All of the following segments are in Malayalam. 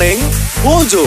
Morning Mojo.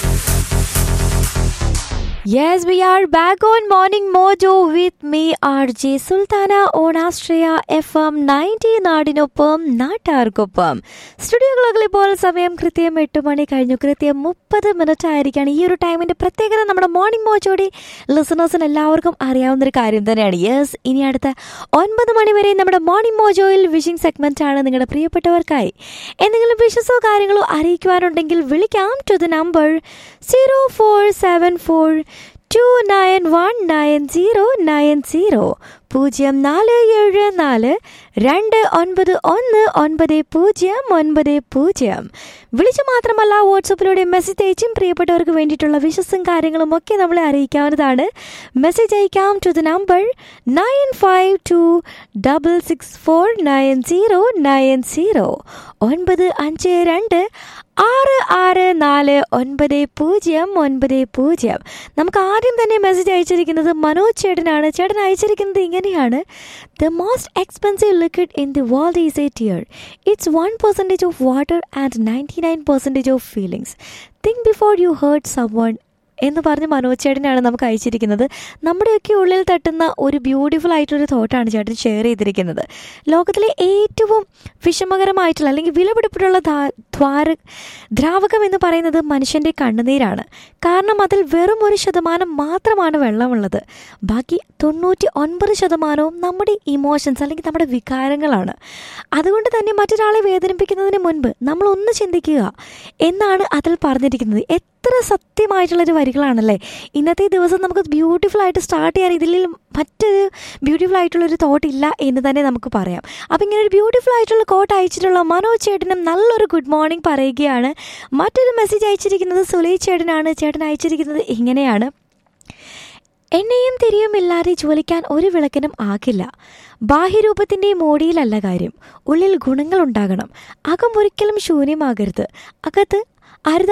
Yes, we are back on Morning Mojo with me, RJ Sultana on Astrea FM 90 നാടിനൊപ്പം നാട്ടാർക്കൊപ്പം സ്റ്റുഡിയോകളൊക്കെ ഇപ്പോൾ സമയം കൃത്യം എട്ട് മണി കഴിഞ്ഞു കൃത്യം മുപ്പത് മിനിറ്റ് ആയിരിക്കാണ് ഈ ഒരു ടൈമിന്റെ പ്രത്യേകത നമ്മുടെ മോർണിംഗ് മോജോടി ലിസണേഴ്സിന് എല്ലാവർക്കും അറിയാവുന്ന ഒരു കാര്യം തന്നെയാണ് യെസ് ഇനി അടുത്ത ഒൻപത് മണി വരെ നമ്മുടെ മോർണിംഗ് മോജോയിൽ വിഷിംഗ് സെഗ്മെന്റ് ആണ് നിങ്ങളുടെ പ്രിയപ്പെട്ടവർക്കായി എന്തെങ്കിലും വിഷസോ കാര്യങ്ങളോ അറിയിക്കുവാനുണ്ടെങ്കിൽ വിളിക്കാം to the number zero four seven four two nine one nine zero nine zero പൂജ്യം നാല് ഏഴ് നാല് രണ്ട് ഒൻപത് ഒന്ന് ഒൻപത് പൂജ്യം ഒൻപത് പൂജ്യം വിളിച്ചു മാത്രമല്ല വാട്സപ്പിലൂടെ മെസ്സേജ് അയച്ചും പ്രിയപ്പെട്ടവർക്ക് വേണ്ടിയിട്ടുള്ള വിശ്വസും കാര്യങ്ങളും ഒക്കെ നമ്മളെ അറിയിക്കാവുന്നതാണ് മെസ്സേജ് അയക്കാം to the number nine five two double six four nine zero nine zero ഒൻപത് അഞ്ച് രണ്ട് ആറ് ആറ് നാല് ഒൻപത് പൂജ്യം ഒൻപത് പൂജ്യം നമുക്ക് ആദ്യം തന്നെ മെസ്സേജ് അയച്ചിരിക്കുന്നത് മനോജ് ചേട്ടനാണ് ചേട്ടൻ അയച്ചിരിക്കുന്നത് ഇങ്ങനെയാണ് the most expensive liquid in the world is a tear it's one percentage of water and ninety nine percentage of feelings think before you hurt someone എന്ന് പറഞ്ഞ് മനോജ് ചേട്ടനാണ് നമുക്ക് അയച്ചിരിക്കുന്നത് നമ്മുടെയൊക്കെ ഉള്ളിൽ തട്ടുന്ന ഒരു ബ്യൂട്ടിഫുൾ ആയിട്ടൊരു തോട്ടാണ് ചേട്ടൻ ഷെയർ ചെയ്തിരിക്കുന്നത് ലോകത്തിലെ ഏറ്റവും വിഷമകരമായിട്ടുള്ള അല്ലെങ്കിൽ വിലപിടിപ്പിട്ടുള്ള ദ്വാര ദ്രാവകം എന്ന് പറയുന്നത് മനുഷ്യൻ്റെ കണ്ണുനീരാണ് കാരണം അതിൽ വെറും ഒരു ശതമാനം മാത്രമാണ് വെള്ളമുള്ളത് ബാക്കി തൊണ്ണൂറ്റി ഒൻപത് ശതമാനവും നമ്മുടെ ഇമോഷൻസ് അല്ലെങ്കിൽ നമ്മുടെ വികാരങ്ങളാണ് അതുകൊണ്ട് തന്നെ മറ്റൊരാളെ വേദനിപ്പിക്കുന്നതിന് മുൻപ് നമ്മൾ ഒന്ന് ചിന്തിക്കുക എന്നാണ് അതിൽ പറഞ്ഞിരിക്കുന്നത് എത്ര സത്യമായിട്ടുള്ളൊരു വരികളാണല്ലേ ഇന്നത്തെ ദിവസം നമുക്ക് ബ്യൂട്ടിഫുൾ ആയിട്ട് സ്റ്റാർട്ട് ചെയ്യാൻ ഇതിൽ മറ്റൊരു ബ്യൂട്ടിഫുൾ ആയിട്ടുള്ളൊരു തോട്ട് ഇല്ല എന്ന് തന്നെ നമുക്ക് പറയാം അപ്പം ഇങ്ങനെ ഒരു ബ്യൂട്ടിഫുൾ ആയിട്ടുള്ള കോട്ട് അയച്ചിട്ടുള്ള മനോജ് ചേട്ടനും നല്ലൊരു ഗുഡ് മോർണിംഗ് പറയുകയാണ് മറ്റൊരു മെസ്സേജ് അയച്ചിരിക്കുന്നത് സുലൈ ചേട്ടനാണ് ചേട്ടൻ അയച്ചിരിക്കുന്നത് ഇങ്ങനെയാണ് എണ്ണയും തിരിയും ഇല്ലാതെ ജ്വലിക്കാൻ ഒരു വിളക്കിനും ആകില്ല ബാഹ്യരൂപത്തിൻ്റെ മോടിയിലല്ല കാര്യം ഉള്ളിൽ ഗുണങ്ങൾ ഉണ്ടാകണം അകം ഒരിക്കലും ശൂന്യമാകരുത് അകത്ത് അരുത